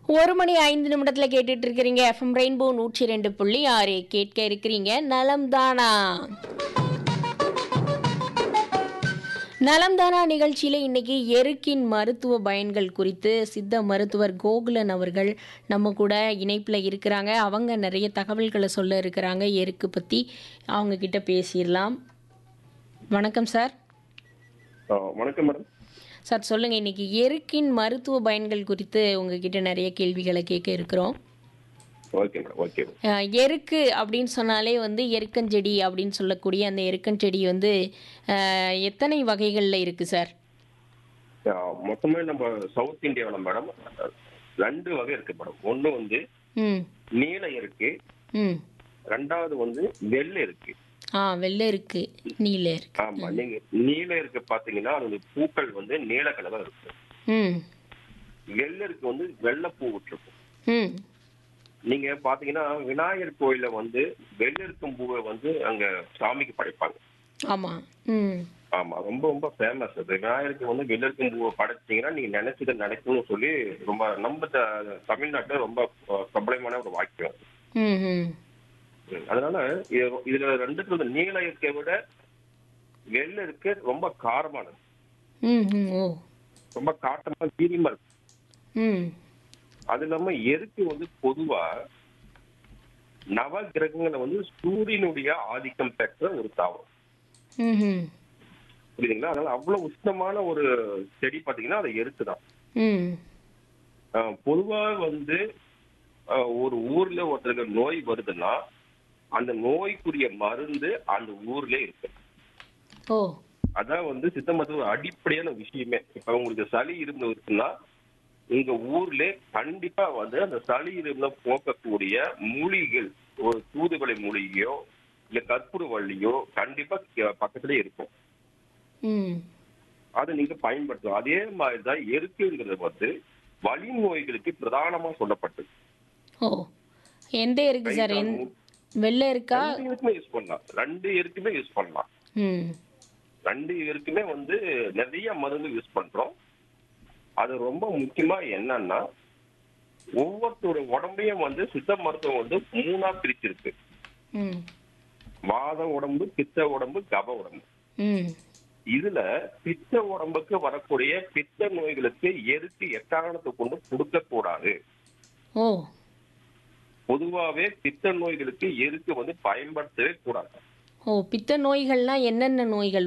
ஒரு மணி ஐந்து நிமிடத்துல கேட்டுட்டு இருக்கிறீங்க எஃப்எம் ரெயின்போ நூற்றி ரெண்டு புள்ளி ஆறு கேட்க இருக்கிறீங்க நலம்தானா நலம்தானா நிகழ்ச்சியில இன்னைக்கு எருக்கின் மருத்துவ பயன்கள் குறித்து சித்த மருத்துவர் கோகுலன் அவர்கள் நம்ம கூட இணைப்புல இருக்கிறாங்க அவங்க நிறைய தகவல்களை சொல்ல இருக்கிறாங்க எருக்கு பத்தி அவங்க கிட்ட பேசிடலாம் வணக்கம் சார் ஆ, வணக்கம் மேடம் சார் சொல்லுங்க இன்னைக்கு எருக்கின் மருத்துவ பயன்கள் குறித்து உங்ககிட்ட நிறைய கேள்விகளை கேட்க இருக்கிறோம் ஓகே மேடம் ஓகே மேடம் அஹ், எருக்கு அப்படின்னு சொன்னாலே வந்து எருக்கஞ்செடி அப்படின்னு சொல்லக்கூடிய அந்த எருக்கஞ்செடி வந்து அஹ், எத்தனை வகைகளில் இருக்கு சார் ஆ, மொத்தமே நம்ம சவுத் இந்தியாவில் மேடம் ரெண்டு வகை இருக்கு மேடம் ஒன்று வந்து ம் நீல இருக்கு ம் ரெண்டாவது வந்து வெள்ளை இருக்கு ஆ வெள்ளை இருக்கு நீல இருக்கு ஆமா நீங்க நீல இருக்கு பாத்தீங்கன்னா அது பூக்கள் வந்து நீல கலரா இருக்கு ம் வெள்ளை இருக்கு வந்து வெள்ளை பூ விட்டுருக்கும் ம் நீங்க பாத்தீங்கன்னா விநாயகர் கோயில்ல வந்து வெள்ளை இருக்கும் பூவை வந்து அங்க சாமிக்கு படைப்பாங்க ஆமாம் ம் ஆமா ரொம்ப ரொம்ப ஃபேமஸ் அது விநாயகருக்கு வந்து வெள்ளை இருக்கும் பூவை படைச்சீங்கன்னா நீங்க நினைச்சதை நடக்கும்னு சொல்லி ரொம்ப நம்ம த- தமிழ்நாட்டுல ரொம்ப அஹ், பிரபலமான ஒரு வாக்கியம் ம் ம் ம். அதனால இது- இதுல ரெண்டுத்துல வந்து நீல இருக்கை விட வெள்ளை இருக்கு ரொம்ப காரமானது ம் ம் ஓ ரொம்ப காட்டமா வீரியமா இருக்கு ம் அது இல்லாம எருக்கு வந்து பொதுவா நவ கிரகங்களை வந்து சூரியனுடைய ஆதிக்கம் பெற்ற ஒரு தாவரம் ம் ம் புரியுதுங்களா அதனால அவ்வளவு உஷ்ணமான ஒரு செடி பாத்தீங்கன்னா அது எருக்கு தான் ம் ஆஹ் பொதுவா வந்து ஆஹ் ஒரு ஊர்ல ஒருத்தருக்கு நோய் வருதுன்னா அந்த நோய்க்குரிய மருந்து அந்த ஊர்ல இருக்கு ஓ அதான் வந்து சித்த மருத்துவ அடிப்படையான விஷயமே இப்ப உங்களுக்கு சளி இரும்பு இருக்குன்னா உங்க ஊர்ல கண்டிப்பா வந்து அந்த சளி இரும்புல போக்கக்கூடிய மூலிகைகள் ஒரு தூதுவளை மூலிகையோ இல்ல கற்பூர வள்ளியோ கண்டிப்பா க- பக்கத்திலே இருக்கும் ம் அதை நீங்க பயன்படுத்தலாம் அதே மாதிரிதான் எருக்குங்கிறது வந்து வலி நோய்களுக்கு பிரதானமா சொல்லப்பட்டது ஓ எந்த இருக்கு சார் எந் வெள்ளை இருக்கா ரெண்டு எருக்குமே யூஸ் பண்ணலாம் ரெண்டு எருக்குமே யூஸ் பண்ணலாம் ம் ரெண்டு எருக்குமே வந்து நிறைய மருந்து யூஸ் பண்றோம் அது ரொம்ப முக்கியமா என்னன்னா ஒவ்வொருத்தோட உடம்பையும் வந்து சித்த மருத்துவம் வந்து மூணா பிரிச்சிருக்கு ம் வாத உடம்பு பித்த உடம்பு கப உடம்பு ம் இதுல பித்த உடம்புக்கு வரக்கூடிய பித்த நோய்களுக்கு எருக்கு எக்காரணத்தை கொண்டு கொடுக்க கூடாது ஓ பொதுவாவே பித்த நோய்களுக்கு எருக்கு வந்து பயன்படுத்தவே கூடாது ஓ பித்த நோய்கள்னா என்னென்ன நோய்கள்